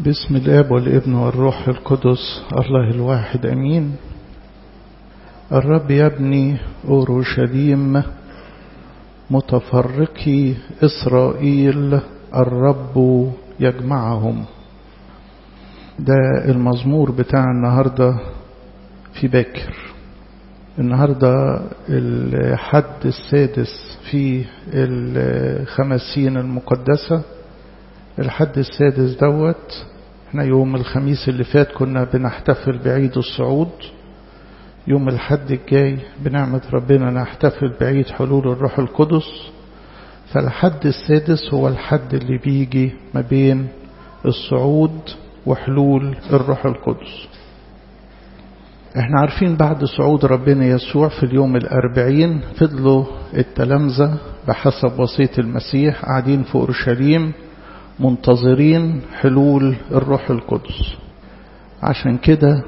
بسم الاب والابن والروح القدس الله الواحد امين الرب يبني اورشليم متفرقي اسرائيل الرب يجمعهم ده المزمور بتاع النهارده في باكر النهارده الحد السادس في الخمسين المقدسه الحد السادس دوت احنا يوم الخميس اللي فات كنا بنحتفل بعيد الصعود يوم الحد الجاي بنعمة ربنا نحتفل بعيد حلول الروح القدس فالحد السادس هو الحد اللي بيجي ما بين الصعود وحلول الروح القدس احنا عارفين بعد صعود ربنا يسوع في اليوم الأربعين فضلوا التلامذة بحسب وصية المسيح قاعدين في أورشليم منتظرين حلول الروح القدس عشان كده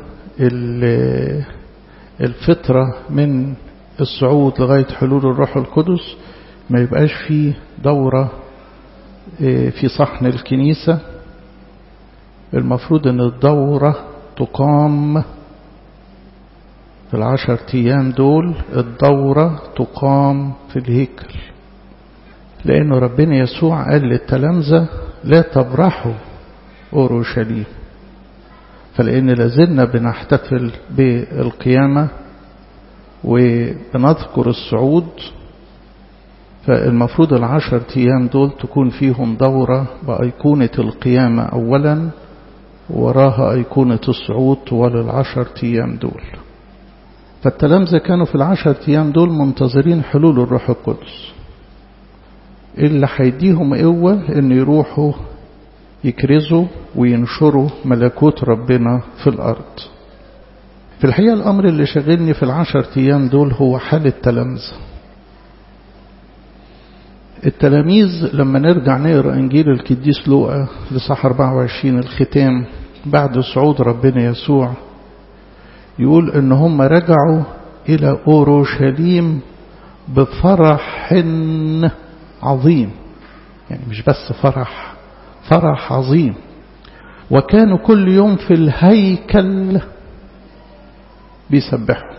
الفترة من الصعود لغاية حلول الروح القدس ما يبقاش فيه دورة في صحن الكنيسة المفروض ان الدورة تقام في العشر ايام دول الدورة تقام في الهيكل لأنه ربنا يسوع قال للتلامذة لا تبرحوا أورشليم فلأن لازلنا بنحتفل بالقيامة وبنذكر الصعود فالمفروض العشر أيام دول تكون فيهم دورة بأيقونة القيامة أولا وراها أيقونة الصعود طوال العشر أيام دول فالتلامذة كانوا في العشر أيام دول منتظرين حلول الروح القدس اللي هيديهم قوة ان يروحوا يكرزوا وينشروا ملكوت ربنا في الأرض في الحقيقة الأمر اللي شغلني في العشر أيام دول هو حال التلامذة التلاميذ لما نرجع نقرأ إنجيل القديس لوقا لصح 24 الختام بعد صعود ربنا يسوع يقول إن هم رجعوا إلى أورشليم بفرح عظيم يعني مش بس فرح فرح عظيم وكانوا كل يوم في الهيكل بيسبحوا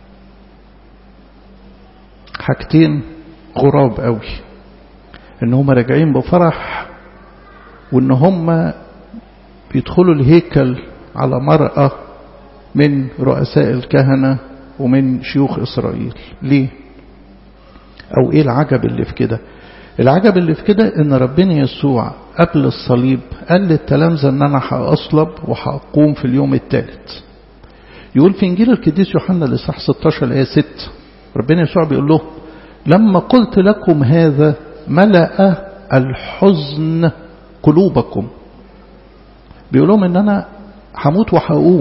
حاجتين غراب قوي ان هم راجعين بفرح وان هم بيدخلوا الهيكل على مرأة من رؤساء الكهنة ومن شيوخ إسرائيل ليه أو إيه العجب اللي في كده العجب اللي في كده ان ربنا يسوع قبل الصليب قال للتلامذة ان انا هأصلب وهقوم في اليوم الثالث يقول في انجيل القديس يوحنا الاصحاح 16 الايه 6 ربنا يسوع بيقول له لما قلت لكم هذا ملأ الحزن قلوبكم بيقول لهم ان انا هموت وهقوم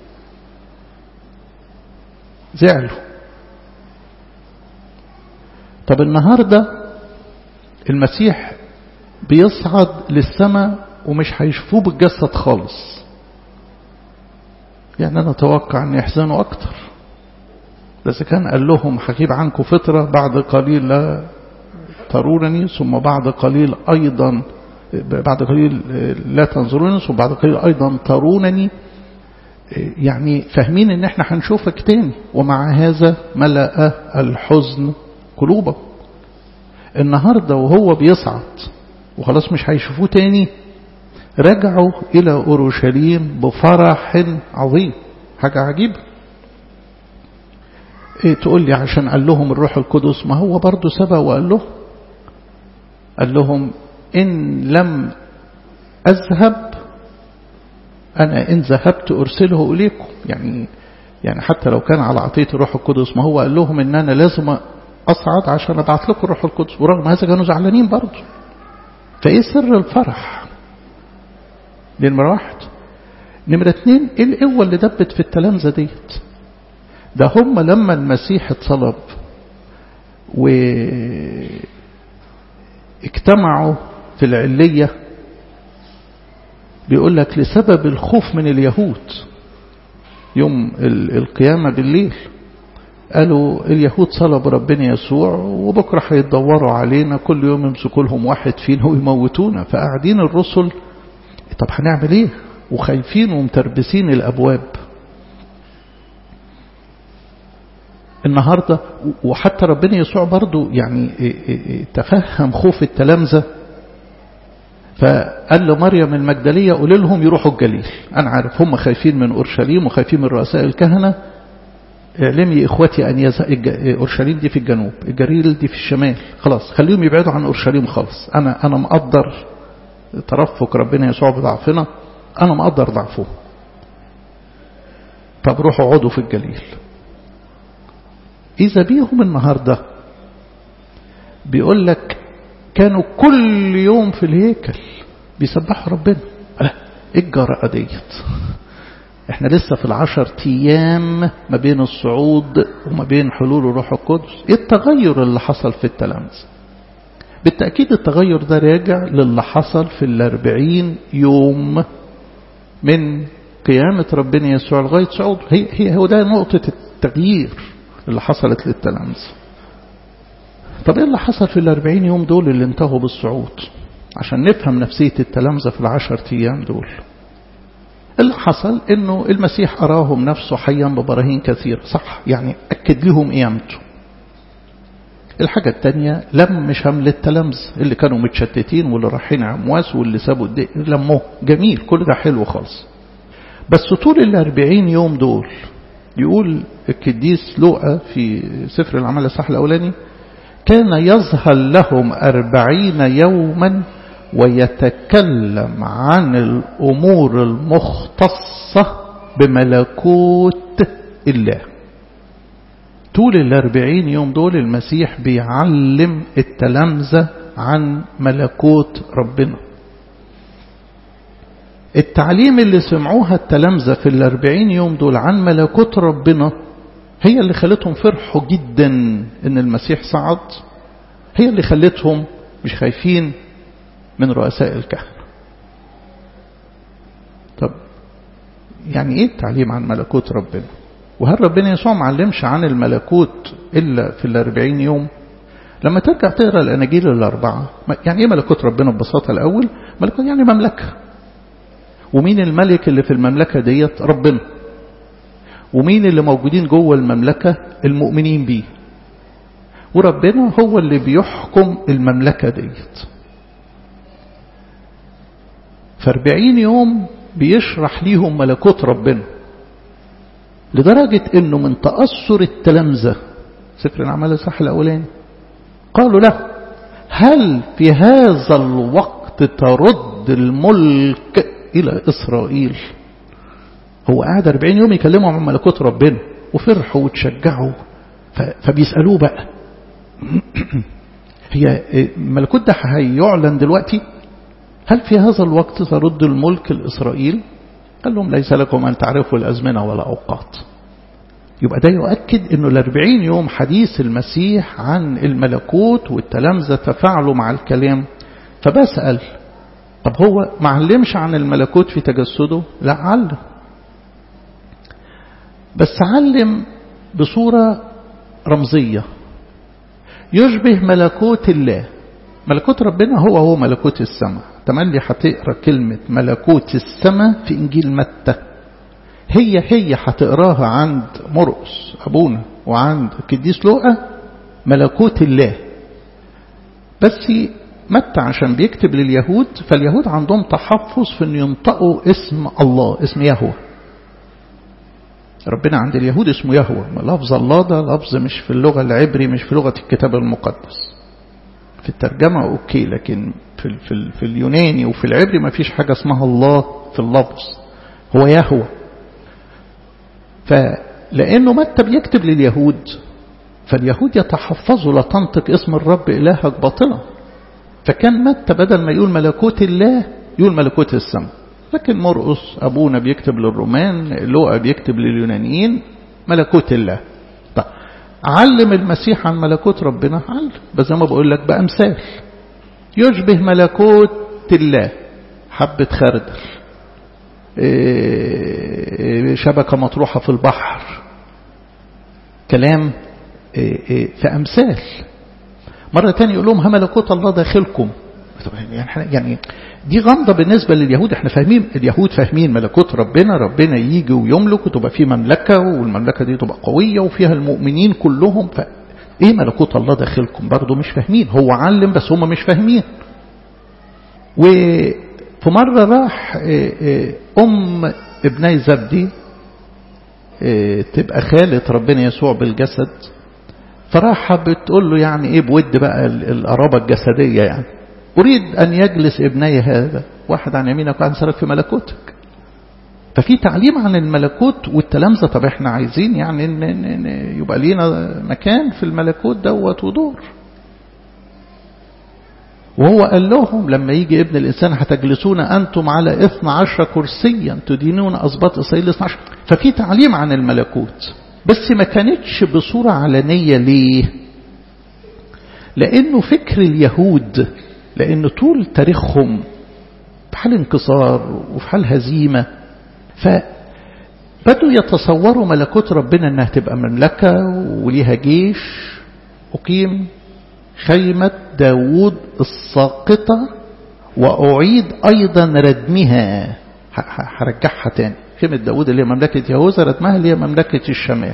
زعلوا طب النهارده المسيح بيصعد للسماء ومش هيشوفوه بالجسد خالص يعني أنا أتوقع أن يحزنوا أكتر بس كان قال لهم هغيب عنكم فترة بعد قليل لا ترونني ثم بعد قليل أيضا بعد قليل لا تنظرونني ثم بعد قليل أيضا ترونني يعني فاهمين ان احنا هنشوفك تاني ومع هذا ملأ الحزن قلوبهم النهاردة وهو بيصعد وخلاص مش هيشوفوه تاني رجعوا إلى أورشليم بفرح عظيم حاجة عجيبة إيه تقول لي عشان قال لهم الروح القدس ما هو برضه سبق وقال له قال لهم إن لم أذهب أنا إن ذهبت أرسله إليكم يعني يعني حتى لو كان على عطية الروح القدس ما هو قال لهم إن أنا لازم أصعد عشان أبعث لكم الروح القدس ورغم هذا كانوا زعلانين برضه فإيه سر الفرح دي نمرة واحد نمرة اتنين إيه القوة اللي دبت في التلامذة ديت ده هم لما المسيح اتصلب واجتمعوا في العلية بيقول لك لسبب الخوف من اليهود يوم القيامة بالليل قالوا اليهود صلبوا ربنا يسوع وبكرة هيتدوروا علينا كل يوم يمسكوا لهم واحد فينا ويموتونا فقاعدين الرسل طب هنعمل ايه وخايفين ومتربسين الابواب النهاردة وحتى ربنا يسوع برضو يعني تفهم خوف التلامذة فقال له مريم المجدلية قول لهم يروحوا الجليل أنا عارف هم خايفين من أورشليم وخايفين من رؤساء الكهنة اعلمي إخوتي أن يز... أورشليم دي في الجنوب الجليل دي في الشمال خلاص خليهم يبعدوا عن أورشليم خالص أنا أنا مقدر ترفق ربنا يسوع بضعفنا أنا مقدر ضعفه طب روحوا اقعدوا في الجليل إذا بيهم النهاردة بيقول لك كانوا كل يوم في الهيكل بيسبحوا ربنا لا ايه الجرأة ديت احنا لسه في العشر ايام ما بين الصعود وما بين حلول الروح القدس ايه التغير اللي حصل في التلامذة بالتأكيد التغير ده راجع للي حصل في الاربعين يوم من قيامة ربنا يسوع لغاية صعود هي, هي هو ده نقطة التغيير اللي حصلت للتلامذة طب ايه اللي حصل في الاربعين يوم دول اللي انتهوا بالصعود عشان نفهم نفسية التلامذة في العشر ايام دول اللي حصل انه المسيح اراهم نفسه حيا ببراهين كثيرة صح يعني اكد لهم قيامته الحاجة التانية لم شمل التلامذة اللي كانوا متشتتين واللي رايحين عمواس واللي سابوا الدين لموه جميل كل ده حلو خالص بس طول الاربعين يوم دول يقول القديس لوقا في سفر العمل الصح الأولاني كان يظهر لهم أربعين يوما ويتكلم عن الأمور المختصة بملكوت الله طول الأربعين يوم دول المسيح بيعلم التلامذة عن ملكوت ربنا التعليم اللي سمعوها التلامذة في الأربعين يوم دول عن ملكوت ربنا هي اللي خلتهم فرحوا جدا ان المسيح صعد هي اللي خلتهم مش خايفين من رؤساء الكهنة طب يعني ايه التعليم عن ملكوت ربنا وهل ربنا يسوع ما علمش عن الملكوت إلا في الأربعين يوم لما ترجع تقرأ الأناجيل الأربعة يعني ايه ملكوت ربنا ببساطة الأول ملكوت يعني مملكة ومين الملك اللي في المملكة ديت ربنا ومين اللي موجودين جوه المملكة المؤمنين بيه وربنا هو اللي بيحكم المملكة ديت فاربعين يوم بيشرح ليهم ملكوت ربنا لدرجة انه من تأثر التلامذة سفر الأعمال الصح الأولاني قالوا له هل في هذا الوقت ترد الملك إلى إسرائيل هو قاعد 40 يوم يكلمهم عن ملكوت ربنا وفرحوا وتشجعوا فبيسألوه بقى هي الملكوت ده هيعلن دلوقتي هل في هذا الوقت ترد الملك لإسرائيل قال لهم ليس لكم أن تعرفوا الأزمنة ولا أوقات يبقى ده يؤكد أنه الأربعين يوم حديث المسيح عن الملكوت والتلامذة تفاعلوا مع الكلام فبسأل طب هو ما علمش عن الملكوت في تجسده لا علم بس علم بصورة رمزية يشبه ملكوت الله ملكوت ربنا هو هو ملكوت السماء تملي هتقرا كلمة ملكوت السماء في إنجيل متى هي هي هتقراها عند مرقس أبونا وعند القديس لوقا ملكوت الله بس متى عشان بيكتب لليهود فاليهود عندهم تحفظ في ان ينطقوا اسم الله اسم يهوه ربنا عند اليهود اسمه يهوه لفظ الله ده لفظ مش في اللغة العبري مش في لغة الكتاب المقدس في الترجمة أوكي لكن في, في, في اليوناني وفي العبري ما فيش حاجة اسمها الله في اللفظ هو يهوه فلأنه متى بيكتب لليهود فاليهود يتحفظوا لا تنطق اسم الرب إلهك باطلا فكان متى بدل ما يقول ملكوت الله يقول ملكوت السماء لكن مرقس أبونا بيكتب للرومان لوقا بيكتب لليونانيين ملكوت الله طيب علم المسيح عن ملكوت ربنا علم بس زي ما بقول لك بأمثال يشبه ملكوت الله حبة خردل شبكة مطروحة في البحر كلام في أمثال مرة تانية يقول لهم ها ملكوت الله داخلكم يعني دي غامضة بالنسبة لليهود احنا فاهمين اليهود فاهمين ملكوت ربنا ربنا يجي ويملك وتبقى في مملكة والمملكة دي تبقى قوية وفيها المؤمنين كلهم ف ايه ملكوت الله داخلكم برضه مش فاهمين هو علم بس هم مش فاهمين وفي مرة راح ام ابني زبدي تبقى خالة ربنا يسوع بالجسد فراح بتقول له يعني ايه بود بقى القرابة الجسدية يعني أريد أن يجلس ابني هذا واحد عن يمينك وعن يسارك في ملكوتك ففي تعليم عن الملكوت والتلامذة طب احنا عايزين يعني إن إن يبقى لينا مكان في الملكوت دوت ودور وهو قال لهم لما يجي ابن الإنسان هتجلسون أنتم على اثنى عشر كرسيا تدينون أسباط إسرائيل اثنى عشر ففي تعليم عن الملكوت بس ما كانتش بصورة علنية ليه لأنه فكر اليهود لأن طول تاريخهم في حال انكسار وفي حال هزيمة فبدوا يتصوروا ملكوت ربنا انها تبقى مملكة وليها جيش أقيم خيمة داود الساقطة وأعيد أيضا ردمها هرجعها تاني خيمة داود اللي هي مملكة يهوذا ردمها اللي هي مملكة الشمال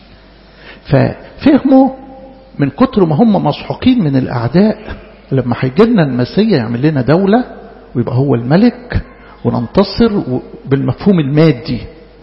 ففهموا من كتر ما هم مسحوقين من الأعداء لما هيجي لنا المسيح يعمل لنا دولة ويبقى هو الملك وننتصر بالمفهوم المادي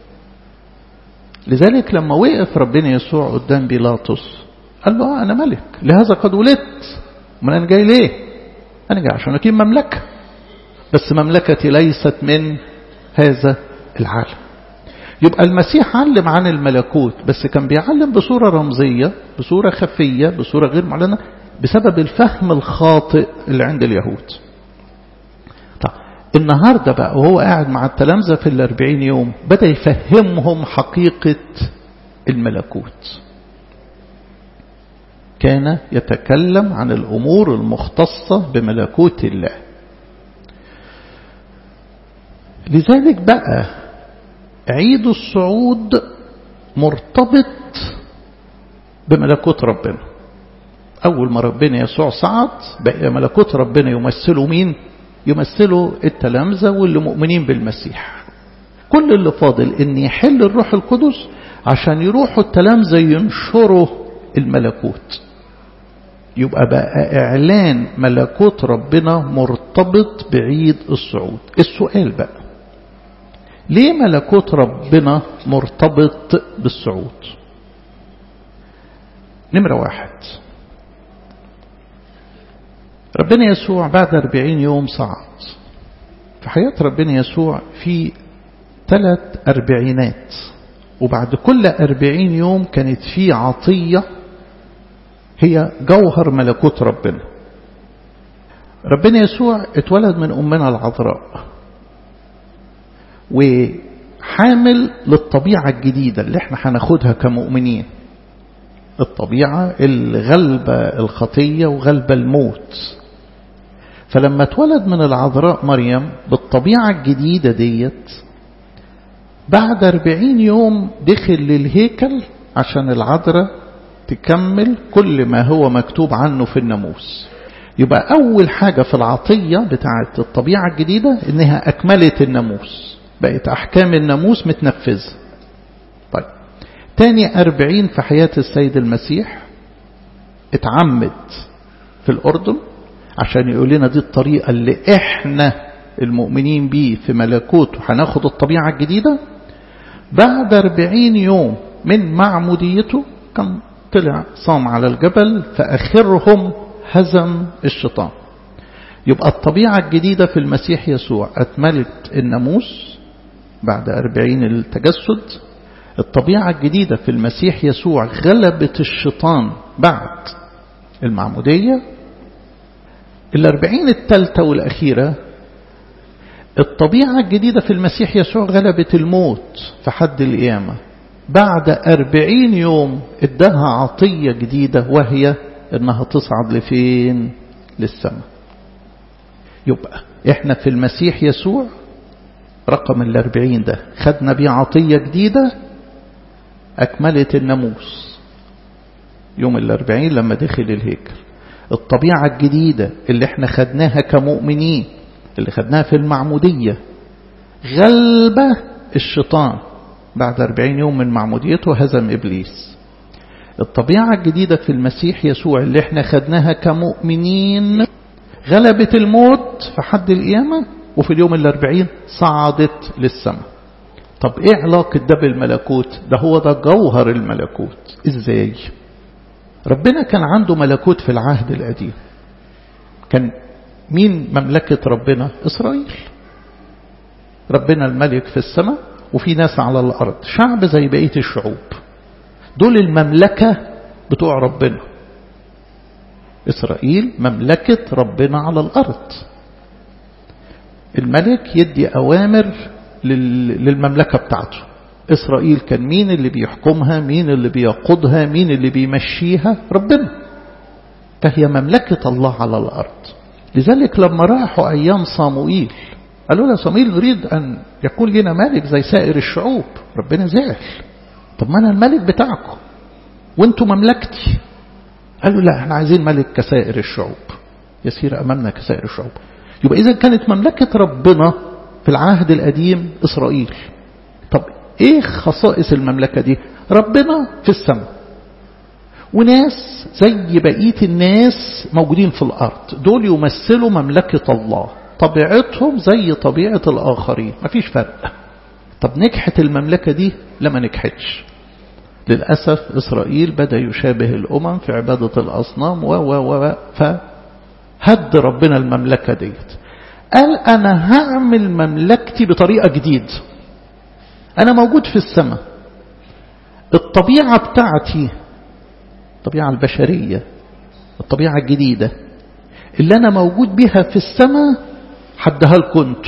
لذلك لما وقف ربنا يسوع قدام بيلاطس قال له أنا ملك لهذا قد ولدت ما أنا جاي ليه أنا جاي عشان أكين مملكة بس مملكتي ليست من هذا العالم يبقى المسيح علم عن الملكوت بس كان بيعلم بصورة رمزية بصورة خفية بصورة غير معلنة بسبب الفهم الخاطئ اللي عند اليهود طب النهاردة بقى وهو قاعد مع التلامذة في الأربعين يوم بدأ يفهمهم حقيقة الملكوت كان يتكلم عن الأمور المختصة بملكوت الله لذلك بقى عيد الصعود مرتبط بملكوت ربنا أول ما ربنا يسوع صعد بقى ملكوت ربنا يمثله مين يمثله التلامذة واللي مؤمنين بالمسيح كل اللي فاضل ان يحل الروح القدس عشان يروحوا التلامذة ينشروا الملكوت يبقى بقى إعلان ملكوت ربنا مرتبط بعيد الصعود السؤال بقى ليه ملكوت ربنا مرتبط بالصعود نمرة واحد ربنا يسوع بعد أربعين يوم صعد في حياة ربنا يسوع في ثلاث أربعينات وبعد كل أربعين يوم كانت في عطية هي جوهر ملكوت ربنا ربنا يسوع اتولد من أمنا العذراء وحامل للطبيعة الجديدة اللي احنا هناخدها كمؤمنين الطبيعة الغلبة الخطية وغلبة الموت فلما اتولد من العذراء مريم بالطبيعة الجديدة ديت بعد أربعين يوم دخل للهيكل عشان العذراء تكمل كل ما هو مكتوب عنه في الناموس يبقى أول حاجة في العطية بتاعة الطبيعة الجديدة إنها أكملت الناموس بقت أحكام الناموس متنفذة طيب تاني أربعين في حياة السيد المسيح اتعمد في الأردن عشان يقول لنا دي الطريقة اللي احنا المؤمنين بيه في ملكوت وهناخد الطبيعة الجديدة بعد أربعين يوم من معموديته كان طلع صام على الجبل فأخرهم هزم الشيطان يبقى الطبيعة الجديدة في المسيح يسوع أكملت الناموس بعد أربعين التجسد الطبيعة الجديدة في المسيح يسوع غلبت الشيطان بعد المعمودية الأربعين الثالثة والأخيرة الطبيعة الجديدة في المسيح يسوع غلبت الموت في حد القيامة بعد أربعين يوم ادها عطية جديدة وهي انها تصعد لفين للسماء يبقى احنا في المسيح يسوع رقم الأربعين ده خدنا بيه عطية جديدة أكملت الناموس يوم الأربعين لما دخل الهيكل الطبيعة الجديدة اللي احنا خدناها كمؤمنين اللي خدناها في المعمودية غلبة الشيطان بعد أربعين يوم من معموديته هزم إبليس الطبيعة الجديدة في المسيح يسوع اللي احنا خدناها كمؤمنين غلبت الموت في حد القيامة وفي اليوم الأربعين صعدت للسماء طب ايه علاقة ده بالملكوت ده هو ده جوهر الملكوت ازاي ربنا كان عنده ملكوت في العهد القديم كان مين مملكة ربنا إسرائيل ربنا الملك في السماء وفي ناس على الأرض شعب زي بقية الشعوب دول المملكة بتوع ربنا إسرائيل مملكة ربنا على الأرض الملك يدي أوامر للمملكة بتاعته إسرائيل كان مين اللي بيحكمها مين اللي بيقودها مين اللي بيمشيها ربنا فهي مملكة الله على الأرض لذلك لما راحوا أيام صاموئيل قالوا له صاموئيل نريد أن يكون لنا ملك زي سائر الشعوب ربنا زعل طب ما أنا الملك بتاعكم وانتم مملكتي قالوا لا احنا عايزين ملك كسائر الشعوب يسير أمامنا كسائر الشعوب يبقى إذا كانت مملكة ربنا في العهد القديم إسرائيل طب إيه خصائص المملكة دي ربنا في السماء وناس زي بقية الناس موجودين في الأرض دول يمثلوا مملكة الله طبيعتهم زي طبيعة الآخرين مفيش فرق طب نجحت المملكة دي لما نجحتش للأسف إسرائيل بدأ يشابه الأمم في عبادة الأصنام و و و فهد ربنا المملكة ديت قال أنا هعمل مملكتي بطريقة جديدة أنا موجود في السماء الطبيعة بتاعتي الطبيعة البشرية الطبيعة الجديدة اللي أنا موجود بها في السماء حدها لكنتو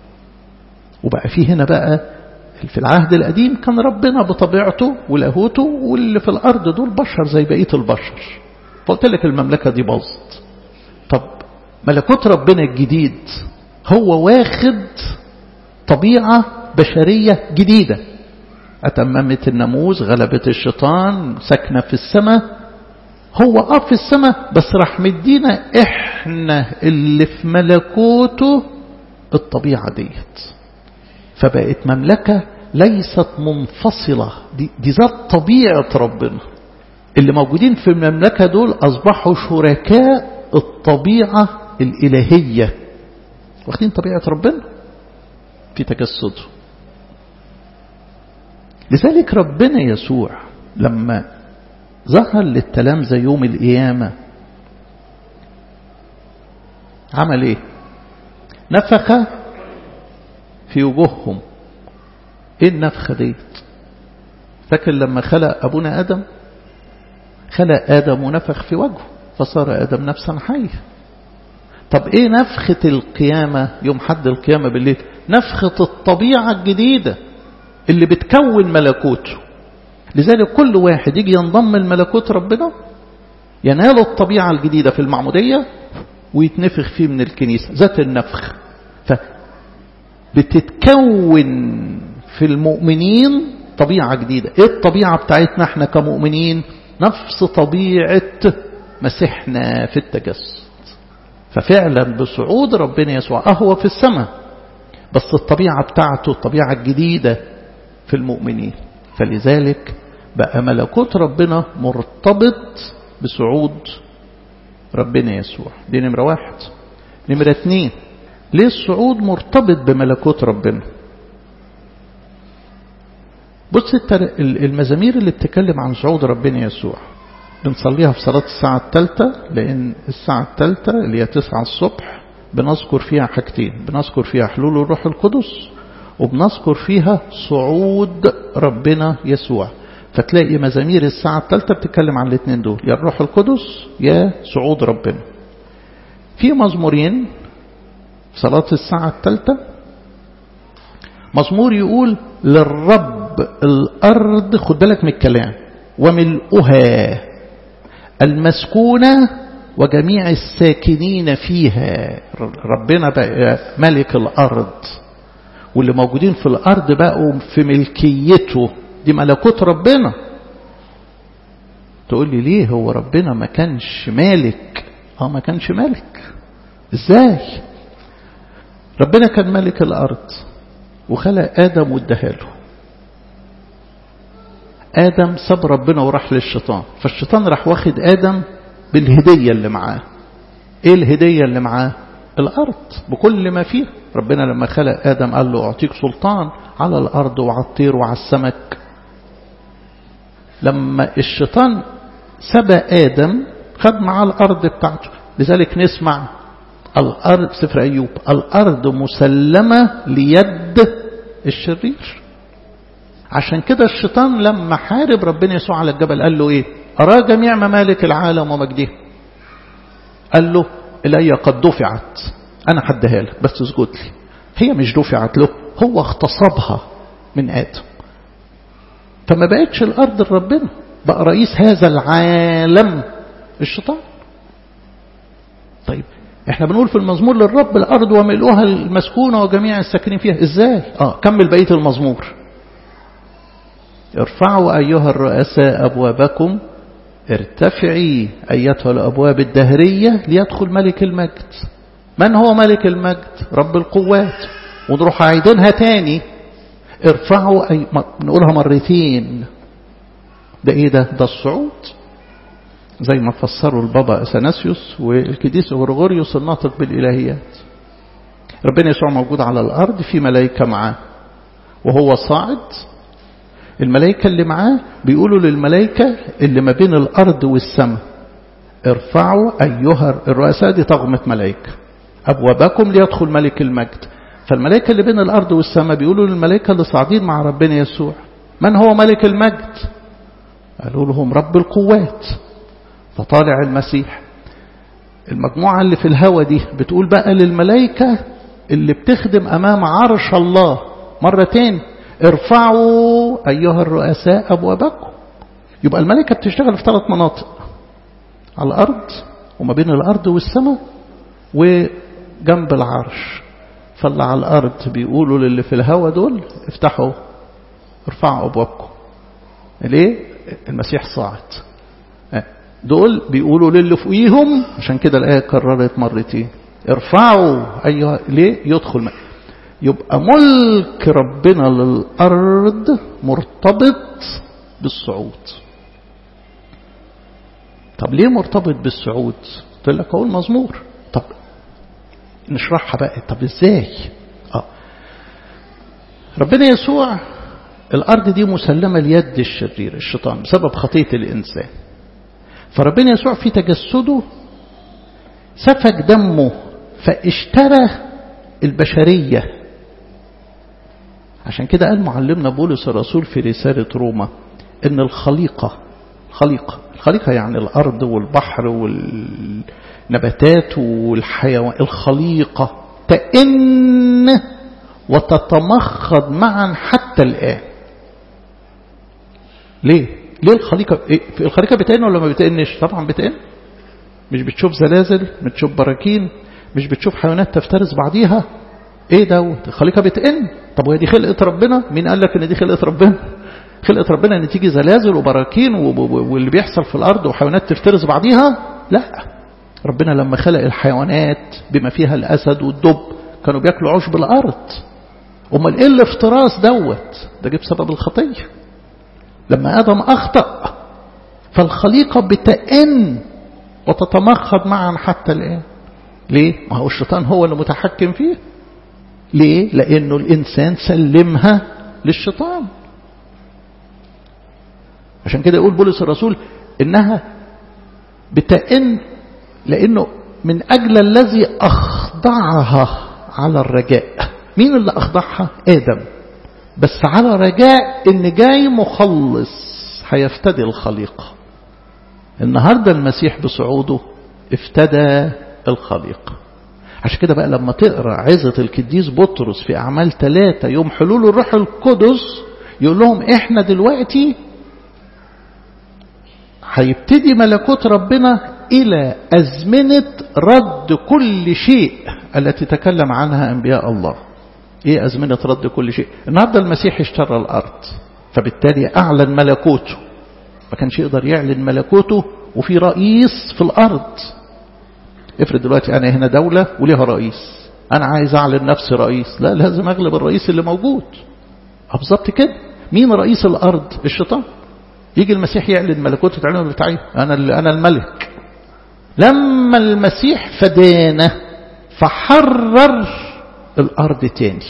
وبقى في هنا بقى في العهد القديم كان ربنا بطبيعته ولاهوته واللي في الأرض دول بشر زي بقية البشر فقلت لك المملكة دي باظت طب ملكوت ربنا الجديد هو واخد طبيعة بشرية جديدة أتممت الناموس غلبت الشيطان ساكنة في السماء هو اه في السماء بس راح مدينا احنا اللي في ملكوته الطبيعة ديت فبقت مملكة ليست منفصلة دي, دي ذات طبيعة ربنا اللي موجودين في المملكة دول أصبحوا شركاء الطبيعة الإلهية واخدين طبيعة ربنا في تجسده لذلك ربنا يسوع لما ظهر للتلامذة يوم القيامة عمل ايه نفخ في وجوههم ايه النفخة ديت فاكر لما خلق ابونا ادم خلق ادم ونفخ في وجهه فصار ادم نفسا حية طب ايه نفخة القيامة يوم حد القيامة بالليل نفخة الطبيعة الجديدة اللي بتكون ملكوته لذلك كل واحد يجي ينضم لملكوت ربنا ينال الطبيعة الجديدة في المعمودية ويتنفخ فيه من الكنيسة ذات النفخ فبتتكون في المؤمنين طبيعة جديدة ايه الطبيعة بتاعتنا احنا كمؤمنين نفس طبيعة مسيحنا في التجسد ففعلا بصعود ربنا يسوع أهو في السماء بس الطبيعة بتاعته الطبيعة الجديدة في المؤمنين فلذلك بقى ملكوت ربنا مرتبط بصعود ربنا يسوع دي نمرة واحد نمرة اتنين ليه الصعود مرتبط بملكوت ربنا بص المزامير اللي بتتكلم عن صعود ربنا يسوع بنصليها في صلاة الساعة الثالثة لأن الساعة الثالثة اللي هي تسعة الصبح بنذكر فيها حاجتين بنذكر فيها حلول الروح القدس وبنذكر فيها صعود ربنا يسوع فتلاقي مزامير الساعة الثالثة بتتكلم عن الاثنين دول يا الروح القدس يا صعود ربنا في مزمورين في صلاة الساعة الثالثة مزمور يقول للرب الأرض خد بالك من الكلام وملؤها المسكونة وجميع الساكنين فيها ربنا بقى ملك الأرض واللي موجودين في الأرض بقوا في ملكيته دي ملكوت ربنا تقول لي ليه هو ربنا ما كانش مالك اه ما كانش مالك ازاي ربنا كان ملك الأرض وخلق آدم واداها له آدم ساب ربنا وراح للشيطان فالشيطان راح واخد آدم بالهدية اللي معاه ايه الهدية اللي معاه الأرض بكل ما فيها ربنا لما خلق آدم قال له أعطيك سلطان على الأرض وعلى الطير وعلى السمك لما الشيطان سبى آدم خد معاه الأرض بتاعته لذلك نسمع الأرض سفر أيوب الأرض مسلمة ليد الشرير عشان كده الشيطان لما حارب ربنا يسوع على الجبل قال له ايه أرى جميع ممالك العالم ومجده قال له إلي قد دفعت أنا حدها لك بس اسجد لي هي مش دفعت له هو اغتصبها من آدم فما بقتش الأرض لربنا بقى رئيس هذا العالم الشيطان طيب احنا بنقول في المزمور للرب الأرض وملؤها المسكونة وجميع الساكنين فيها ازاي اه كمل بقية المزمور ارفعوا أيها الرؤساء أبوابكم ارتفعي أيتها الأبواب الدهرية ليدخل ملك المجد من هو ملك المجد رب القوات ونروح عايدينها تاني ارفعوا أي... نقولها مرتين ده ايه ده ده الصعود زي ما فسروا البابا أثناسيوس والكديس غرغوريوس الناطق بالإلهيات ربنا يسوع موجود على الأرض في ملائكة معاه وهو صاعد الملائكة اللي معاه بيقولوا للملائكة اللي ما بين الأرض والسماء ارفعوا أيها الرؤساء دي طغمة ملائكة أبوابكم ليدخل ملك المجد فالملائكة اللي بين الأرض والسماء بيقولوا للملائكة اللي صاعدين مع ربنا يسوع من هو ملك المجد قالوا لهم رب القوات فطالع المسيح المجموعة اللي في الهوى دي بتقول بقى للملائكة اللي بتخدم أمام عرش الله مرة تاني ارفعوا أيها الرؤساء أبوابكم يبقى الملائكة بتشتغل في ثلاث مناطق على الأرض وما بين الأرض والسماء وجنب العرش فاللي على الأرض بيقولوا للي في الهوى دول افتحوا ارفعوا أبوابكم ليه المسيح صاعد دول بيقولوا للي فوقيهم عشان كده الآية كررت مرتين ارفعوا أيها ليه يدخل ملك. يبقى ملك ربنا للأرض مرتبط بالصعود طب ليه مرتبط بالصعود قلت لك اهو المزمور طب نشرحها بقى طب ازاي اه ربنا يسوع الأرض دي مسلمة ليد الشرير الشيطان بسبب خطية الإنسان فربنا يسوع في تجسده سفك دمه فاشترى البشرية عشان كده قال معلمنا بولس الرسول في رسالة روما ان الخليقة خليقة الخليقة يعني الأرض والبحر والنباتات والحيوان الخليقة تئن وتتمخض معا حتى الآن ليه؟ ليه الخليقة إيه؟ الخليقة بتئن ولا ما بتئنش؟ طبعا بتئن مش بتشوف زلازل مش بتشوف براكين مش بتشوف حيوانات تفترس بعضيها ايه دوت الخليقة بتئن طب وهي دي خلقة ربنا مين قال لك ان دي خلقة ربنا خلقة ربنا ان تيجي زلازل وبراكين واللي بيحصل في الارض وحيوانات تفترس بعضيها لا ربنا لما خلق الحيوانات بما فيها الاسد والدب كانوا بياكلوا عشب الارض امال ايه الافتراس دوت ده جه بسبب الخطيه لما ادم اخطا فالخليقه بتئن وتتمخض معا حتى الان ليه ما هو الشيطان هو اللي متحكم فيه ليه لانه الانسان سلمها للشيطان عشان كده يقول بولس الرسول انها بتئن لانه من اجل الذي اخضعها على الرجاء مين اللي اخضعها ادم بس على رجاء ان جاي مخلص هيفتدي الخليقه النهارده المسيح بصعوده افتدى الخليقه عشان كده بقى لما تقرا عظه القديس بطرس في اعمال ثلاثه يوم حلول الروح القدس يقول لهم احنا دلوقتي هيبتدي ملكوت ربنا إلى أزمنة رد كل شيء التي تكلم عنها أنبياء الله إيه أزمنة رد كل شيء النهاردة المسيح اشترى الأرض فبالتالي أعلن ملكوته ما كانش يقدر يعلن ملكوته وفي رئيس في الأرض افرض دلوقتي أنا هنا دولة وليها رئيس أنا عايز أعلن نفسي رئيس لا لازم أغلب الرئيس اللي موجود بالظبط كده مين رئيس الأرض الشيطان يجي المسيح يعلن ملكوته تعلن بتاعي أنا أنا الملك لما المسيح فدانا فحرر الأرض تاني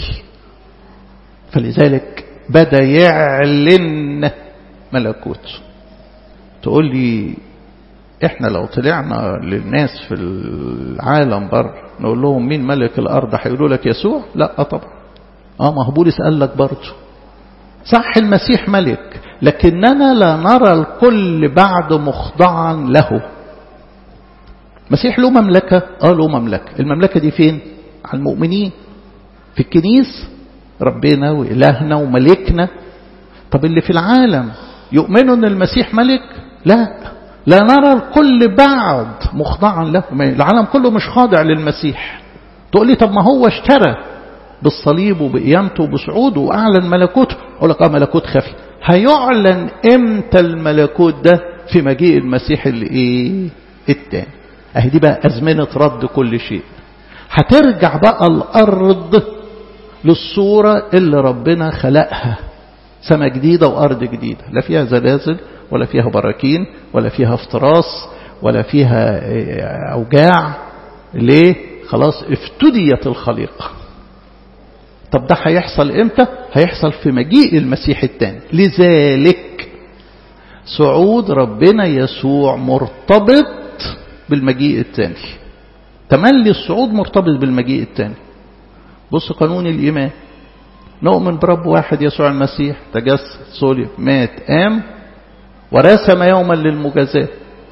فلذلك بدأ يعلن ملكوته تقول لي احنا لو طلعنا للناس في العالم بره نقول لهم مين ملك الارض هيقولوا لك يسوع لا طبعا اه ما هو بولس قال لك برضه صح المسيح ملك لكننا لا نرى الكل بعد مخضعا له المسيح له مملكة اه له مملكة المملكة دي فين على المؤمنين في الكنيس ربنا وإلهنا وملكنا طب اللي في العالم يؤمنوا ان المسيح ملك لا لا نرى الكل بعد مخضعا له العالم كله مش خاضع للمسيح تقول لي طب ما هو اشترى بالصليب وبقيامته وبصعوده واعلن ملكوته اقول لك اه ملكوت خفي هيعلن امتى الملكوت ده في مجيء المسيح اللي ايه التاني اهي دي بقى ازمنه رد كل شيء هترجع بقى الارض للصوره اللي ربنا خلقها سماء جديده وارض جديده لا فيها زلازل ولا فيها براكين ولا فيها افتراس ولا فيها اوجاع ليه خلاص افتديت الخليقه طب ده هيحصل امتى هيحصل في مجيء المسيح الثاني لذلك صعود ربنا يسوع مرتبط بالمجيء الثاني تملي الصعود مرتبط بالمجيء الثاني بص قانون الإيمان نؤمن برب واحد يسوع المسيح تجسد صلب مات قام ورسم يوما للمجازاة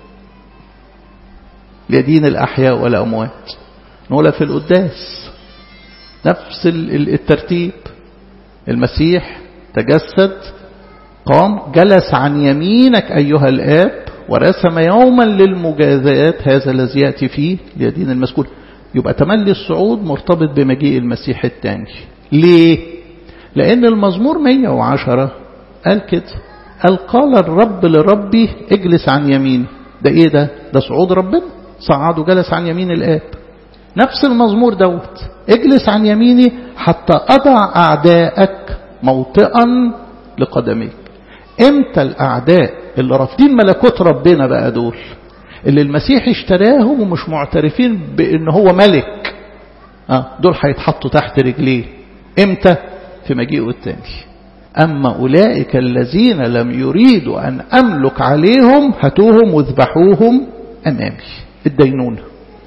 ليدين الأحياء والأموات نقولها في القداس نفس الترتيب المسيح تجسد قام جلس عن يمينك أيها الآب ورسم يوما للمجازات هذا الذي يأتي فيه ليدين المسكون يبقى تملي الصعود مرتبط بمجيء المسيح الثاني ليه؟ لأن المزمور 110 قال كده قال قال الرب لربي اجلس عن يميني ده ايه ده ده صعود ربنا صعد وجلس عن يمين الآب نفس المزمور دوت اجلس عن يميني حتى أضع أعدائك موطئا لقدميك امتى الأعداء اللي رافضين ملكوت ربنا بقى دول اللي المسيح اشتراهم ومش معترفين بان هو ملك اه دول هيتحطوا تحت رجليه امتى في مجيئه الثاني اما اولئك الذين لم يريدوا ان املك عليهم هاتوهم واذبحوهم امامي الدينونه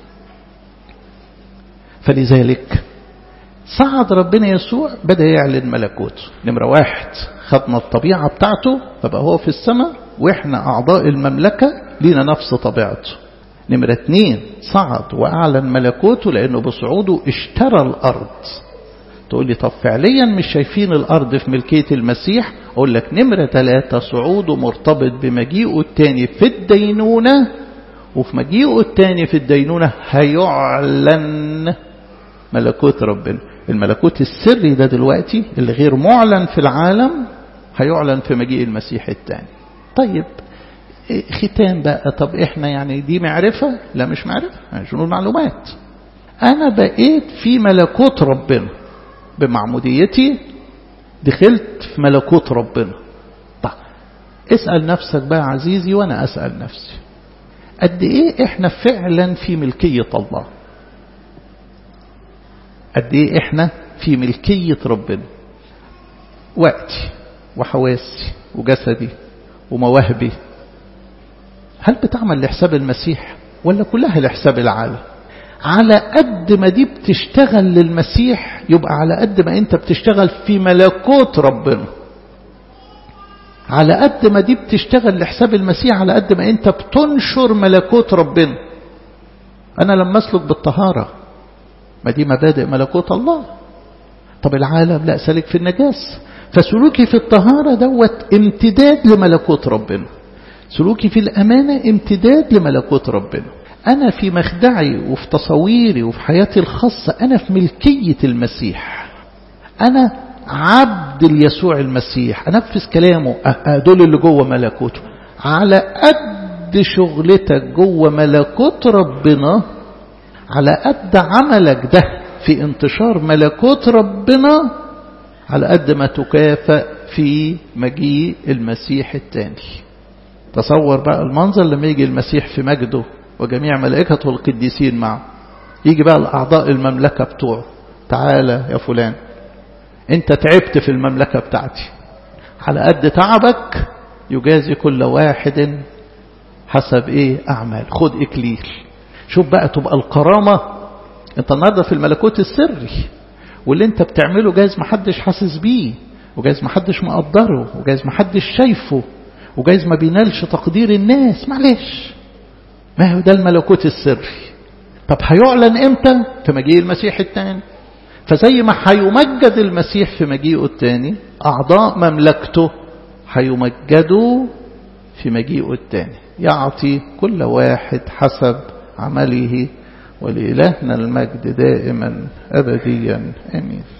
فلذلك صعد ربنا يسوع بدأ يعلن ملكوته نمرة واحد خدنا الطبيعة بتاعته فبقى هو في السماء واحنا أعضاء المملكة لينا نفس طبيعته نمرة اتنين صعد وأعلن ملكوته لأنه بصعوده اشترى الأرض تقول لي طب فعليا مش شايفين الأرض في ملكية المسيح أقول لك نمرة ثلاثة صعوده مرتبط بمجيئه التاني في الدينونة وفي مجيئه التاني في الدينونة هيعلن ملكوت ربنا الملكوت السري ده دلوقتي اللي غير معلن في العالم هيعلن في مجيء المسيح الثاني طيب ختام بقى طب احنا يعني دي معرفة لا مش معرفة مش نقول معلومات انا بقيت في ملكوت ربنا بمعموديتي دخلت في ملكوت ربنا طيب اسأل نفسك بقى عزيزي وانا اسأل نفسي قد ايه احنا فعلا في ملكية الله قد ايه احنا في ملكية ربنا وقتي وحواسي وجسدي ومواهبي هل بتعمل لحساب المسيح ولا كلها لحساب العالم على قد ما دي بتشتغل للمسيح يبقى على قد ما انت بتشتغل في ملكوت ربنا على قد ما دي بتشتغل لحساب المسيح على قد ما انت بتنشر ملكوت ربنا انا لما اسلك بالطهاره ما دي مبادئ ملكوت الله طب العالم لا سلك في النجاس فسلوكي في الطهارة دوت امتداد لملكوت ربنا سلوكي في الأمانة امتداد لملكوت ربنا أنا في مخدعي وفي تصويري وفي حياتي الخاصة أنا في ملكية المسيح أنا عبد ليسوع المسيح أنفذ كلامه دول اللي جوه ملكوته على قد شغلتك جوه ملكوت ربنا على قد عملك ده في انتشار ملكوت ربنا على قد ما تكافئ في مجيء المسيح الثاني تصور بقى المنظر لما يجي المسيح في مجده وجميع ملائكته القديسين معه يجي بقى الأعضاء المملكة بتوعه تعالى يا فلان انت تعبت في المملكة بتاعتي على قد تعبك يجازي كل واحد حسب ايه اعمال خد اكليل شوف بقى تبقى الكرامة انت النهارده في الملكوت السري واللي انت بتعمله جايز محدش حاسس بيه وجايز محدش مقدره وجايز محدش شايفه وجايز ما بينالش تقدير الناس معلش ما هو ده الملكوت السري طب هيعلن امتى في مجيء المسيح الثاني فزي ما هيمجد المسيح في مجيئه الثاني أعضاء مملكته هيمجدوا في مجيئه الثاني يعطي كل واحد حسب عمله ولإلهنا المجد دائما أبديا آمين